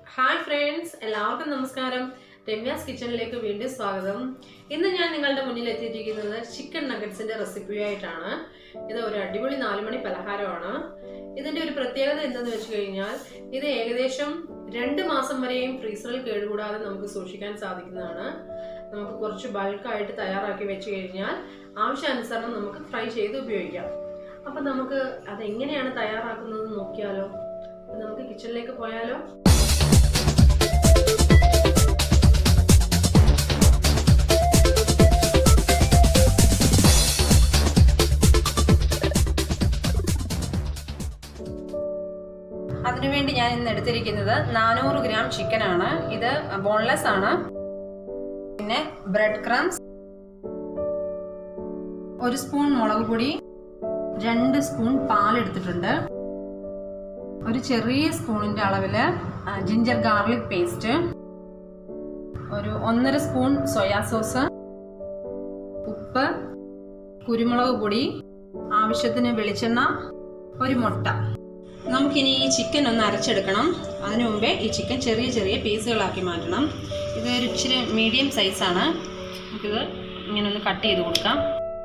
hi friends എല്ലാവർക്കും നമസ്കാരം രമ്യാസ് കിച്ചണിലേക്ക് വീണ്ടും സ്വാഗതം ഇന്ന് ഞാൻ നിങ്ങളുടെ മുന്നിൽ എത്തിയിരിക്കുന്നത് ചിക്കൻ നഗറ്റ്സിന്റെ റെസിപ്പിയായിട്ടാണ് ഇത് ഒരു അടിപൊളി നാലുമണി പലഹാരമാണ് ഇതിന്റെ ഒരു പ്രത്യേകത എന്തെന്ന് വെച്ച് കഴിഞ്ഞാൽ ഇത് ഏകദേശം രണ്ട് മാസം വരെയും ഫ്രീസറിൽ കേടുകൂടാതെ നമുക്ക് സൂക്ഷിക്കാൻ സാധിക്കുന്നതാണ് നമുക്ക് കുറച്ച് ബൾക്കായിട്ട് തയ്യാറാക്കി വെച്ച് കഴിഞ്ഞാൽ ആവശ്യാനുസരണം നമുക്ക് ഫ്രൈ ചെയ്ത് ഉപയോഗിക്കാം അപ്പം നമുക്ക് അതെങ്ങനെയാണ് തയ്യാറാക്കുന്നത് നോക്കിയാലോ അപ്പൊ നമുക്ക് കിച്ചണിലേക്ക് പോയാലോ അതിനുവേണ്ടി ഞാൻ ഇന്ന് എടുത്തിരിക്കുന്നത് നാനൂറ് ഗ്രാം ചിക്കൻ ആണ് ഇത് ബോൺലെസ് ആണ് പിന്നെ ബ്രെഡ് ക്രംസ് ഒരു സ്പൂൺ മുളക് പൊടി രണ്ട് സ്പൂൺ പാൽ എടുത്തിട്ടുണ്ട് ഒരു ചെറിയ സ്പൂണിന്റെ അളവിൽ ജിഞ്ചർ ഗാർലിക് പേസ്റ്റ് ഒരു ഒന്നര സ്പൂൺ സോയാ സോസ് ഉപ്പ് കുരുമുളക് പൊടി ആവശ്യത്തിന് വെളിച്ചെണ്ണ ഒരു മുട്ട നമുക്കിനി ഈ ചിക്കൻ ഒന്ന് അരച്ചെടുക്കണം അതിനു മുമ്പേ ഈ ചിക്കൻ ചെറിയ ചെറിയ പീസുകളാക്കി മാറ്റണം ഇത് ഒരു ഇച്ചിരി മീഡിയം സൈസാണ് നമുക്കിത് ഇങ്ങനെ ഒന്ന് കട്ട് ചെയ്ത് കൊടുക്കാം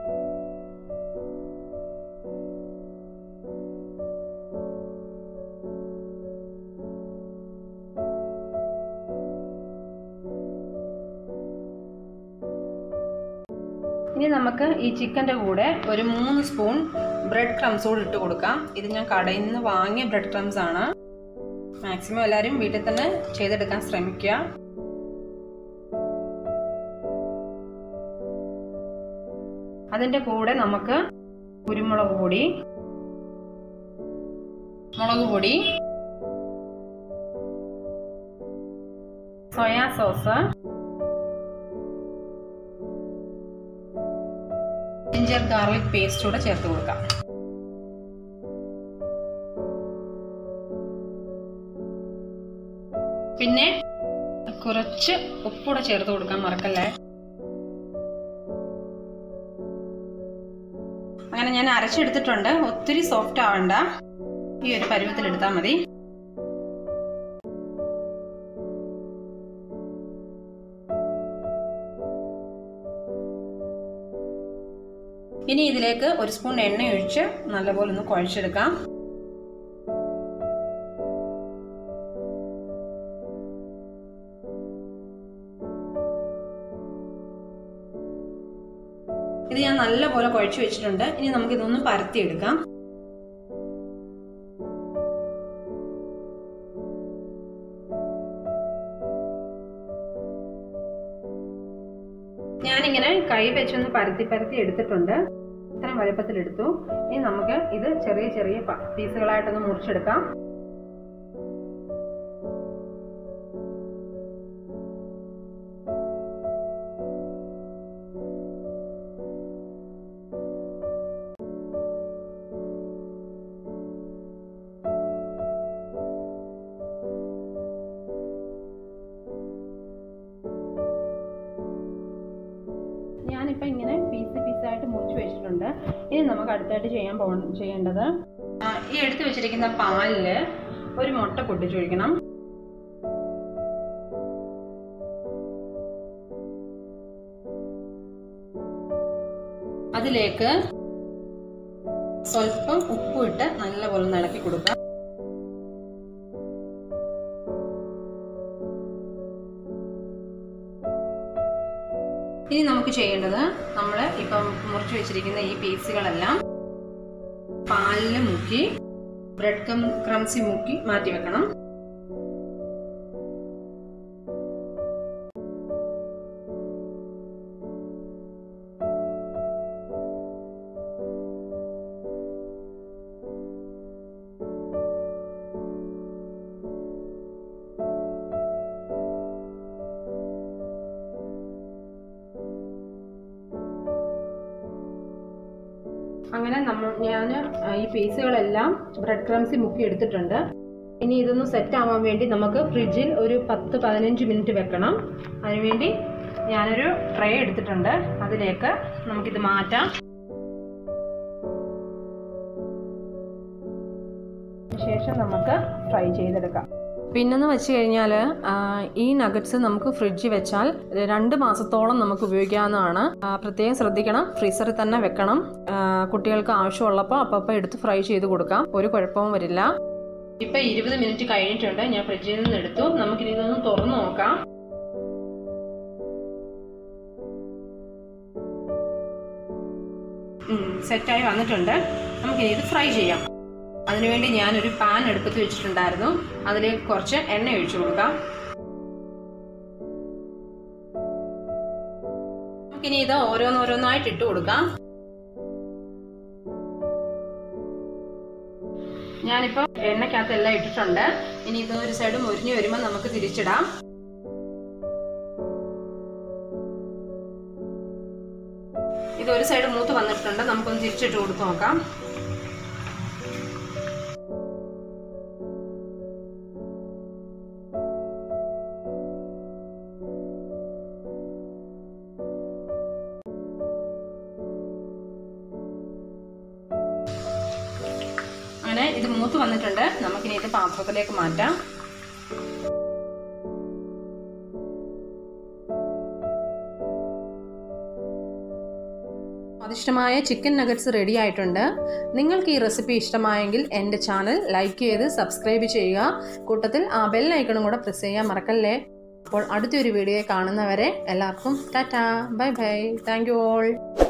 ഇനി നമുക്ക് ഈ ചിക്കൻ്റെ കൂടെ ഒരു മൂന്ന് സ്പൂൺ ബ്രെഡ് ക്രംസ് കൂടി ഇട്ട് കൊടുക്കാം ഇത് ഞാൻ കടയിൽ നിന്ന് വാങ്ങിയ ബ്രെഡ് ക്രംസ് ആണ് മാക്സിമം എല്ലാവരും വീട്ടിൽ തന്നെ ചെയ്തെടുക്കാൻ ശ്രമിക്കുക അതിൻ്റെ കൂടെ നമുക്ക് കുരുമുളക് പൊടി മുളക് പൊടി soya sauce ginger garlic paste കൂടെ ചേർത്ത് കൊടുക്കാം പിന്നെ കുറച്ച് ഉപ്പൂടെ ചേർത്ത് കൊടുക്കാൻ മറക്കല്ലേ അങ്ങനെ ഞാൻ അരച്ചെടുത്തിട്ടുണ്ട് ഒത്തിരി സോഫ്റ്റ് ആവണ്ട ഈ ഒരു പരുവത്തിൽ എടുത്താൽ മതി ഇനി ഇതിലേക്ക് ഒരു സ്പൂൺ എണ്ണ ഒഴിച്ച് നല്ലപോലെ ഒന്ന് കുഴച്ചെടുക്കാം ഇത് ഞാൻ നല്ലപോലെ കുഴച്ച് വെച്ചിട്ടുണ്ട് ഇനി നമുക്ക് ഇതൊന്ന് പരത്തിയെടുക്കാം ഞാനിങ്ങനെ കൈ വെച്ചൊന്ന് പരത്തി പരത്തി എടുത്തിട്ടുണ്ട് ഇത്രയും വലുപ്പത്തിലെടുത്തു ഇനി നമുക്ക് ഇത് ചെറിയ ചെറിയ പീസുകളായിട്ടൊന്ന് മുറിച്ചെടുക്കാം ഞാനിപ്പോൾ ഇങ്ങനെ പീസ് പീസായിട്ട് മുറിച്ച് വെച്ചിട്ടുണ്ട് ഇനി നമുക്ക് അടുത്തായിട്ട് ചെയ്യാൻ പോ ചെയ്യേണ്ടത് ഈ എടുത്തു വെച്ചിരിക്കുന്ന പാലിൽ ഒരു മുട്ട പൊട്ടിച്ചൊഴിക്കണം അതിലേക്ക് സ്വല്പം ഉപ്പിട്ട് നല്ലപോലെ നിളക്കി കൊടുക്കാം ഇനി നമുക്ക് ചെയ്യേണ്ടത് നമ്മൾ ഇപ്പം മുറിച്ച് വെച്ചിരിക്കുന്ന ഈ പീസുകളെല്ലാം പാലിൽ മുക്കി ബ്രെഡ് കം ക്രംസി മുക്കി മാറ്റി വെക്കണം അങ്ങനെ നമ്മൾ ഞാൻ ഈ പീസുകളെല്ലാം ബ്രെഡ് ക്രംസി മുക്കി എടുത്തിട്ടുണ്ട് ഇനി ഇതൊന്ന് സെറ്റ് ആവാൻ വേണ്ടി നമുക്ക് ഫ്രിഡ്ജിൽ ഒരു പത്ത് പതിനഞ്ച് മിനിറ്റ് വെക്കണം അതിനുവേണ്ടി ഞാനൊരു ട്രേ എടുത്തിട്ടുണ്ട് അതിലേക്ക് നമുക്കിത് മാറ്റാം ശേഷം നമുക്ക് ഫ്രൈ ചെയ്തെടുക്കാം പിന്നെന്ന് വെച്ച് കഴിഞ്ഞാൽ ഈ നഗറ്റ്സ് നമുക്ക് ഫ്രിഡ്ജിൽ വെച്ചാൽ രണ്ട് മാസത്തോളം നമുക്ക് ഉപയോഗിക്കാവുന്നതാണ് ആ, പ്രത്യേകം ശ്രദ്ധിക്കണം ഫ്രീസറിൽ തന്നെ വെക്കണം ആ, കുട്ടികൾക്ക് ആവശ്യമുള്ളപ്പോൾ അപ്പോൾ എടുത്ത് ഫ്രൈ ചെയ്ത് കൊടുക്കാം ഒരു കുഴപ്പവും വരില്ല ഇപ്പൊ ഇരുപത് മിനിറ്റ് കഴിഞ്ഞിട്ടുണ്ട് ഞാൻ ഫ്രിഡ്ജിൽ നിന്ന് എടുത്തു നമുക്കിനി ഇതൊന്ന് തുറന്നു നോക്കാം സെറ്റായി വന്നിട്ടുണ്ട് നമുക്കിനി ഇത് ഫ്രൈ ചെയ്യാം അതിനുവേണ്ടി ഞാനൊരു പാൻ എടുപ്പത്ത് വെച്ചിട്ടുണ്ടായിരുന്നു അതിലേക്ക് കുറച്ച് എണ്ണ ഒഴിച്ചു കൊടുക്കാം നമുക്കിനി ഇത് ഓരോന്നോരോന്നായിട്ട് ഇട്ട് കൊടുക്കാം ഞാനിപ്പോൾ എണ്ണയ്ക്കകത്ത് എല്ലാം ഇട്ടിട്ടുണ്ട് ഇനി ഇത് ഒരു സൈഡ് മുരിഞ്ഞു വരുമ്പോൾ നമുക്ക് തിരിച്ചിടാം ഇത് ഒരു സൈഡ് മൂത്ത് വന്നിട്ടുണ്ട് നമുക്കൊന്ന് തിരിച്ചിട്ട് കൊടുത്ത് നോക്കാം അങ്ങനെ ഇത് മൂത്ത് വന്നിട്ടുണ്ട് നമുക്കിനി ഇത് പാത്രത്തിലേക്ക് മാറ്റാം സ്വാദിഷ്ടമായ ചിക്കൻ നഗറ്റ്സ് റെഡി ആയിട്ടുണ്ട് നിങ്ങൾക്ക് ഈ റെസിപ്പി ഇഷ്ടമായെങ്കിൽ എൻ്റെ ചാനൽ ലൈക്ക് ചെയ്ത് സബ്സ്ക്രൈബ് ചെയ്യുക കൂട്ടത്തിൽ ആ ബെൽ ഐക്കണും കൂടെ പ്രസ് ചെയ്യാൻ മറക്കല്ലേ അപ്പോൾ അടുത്തൊരു വീഡിയോ കാണുന്നവരെ എല്ലാവർക്കും tata bye bye thank you all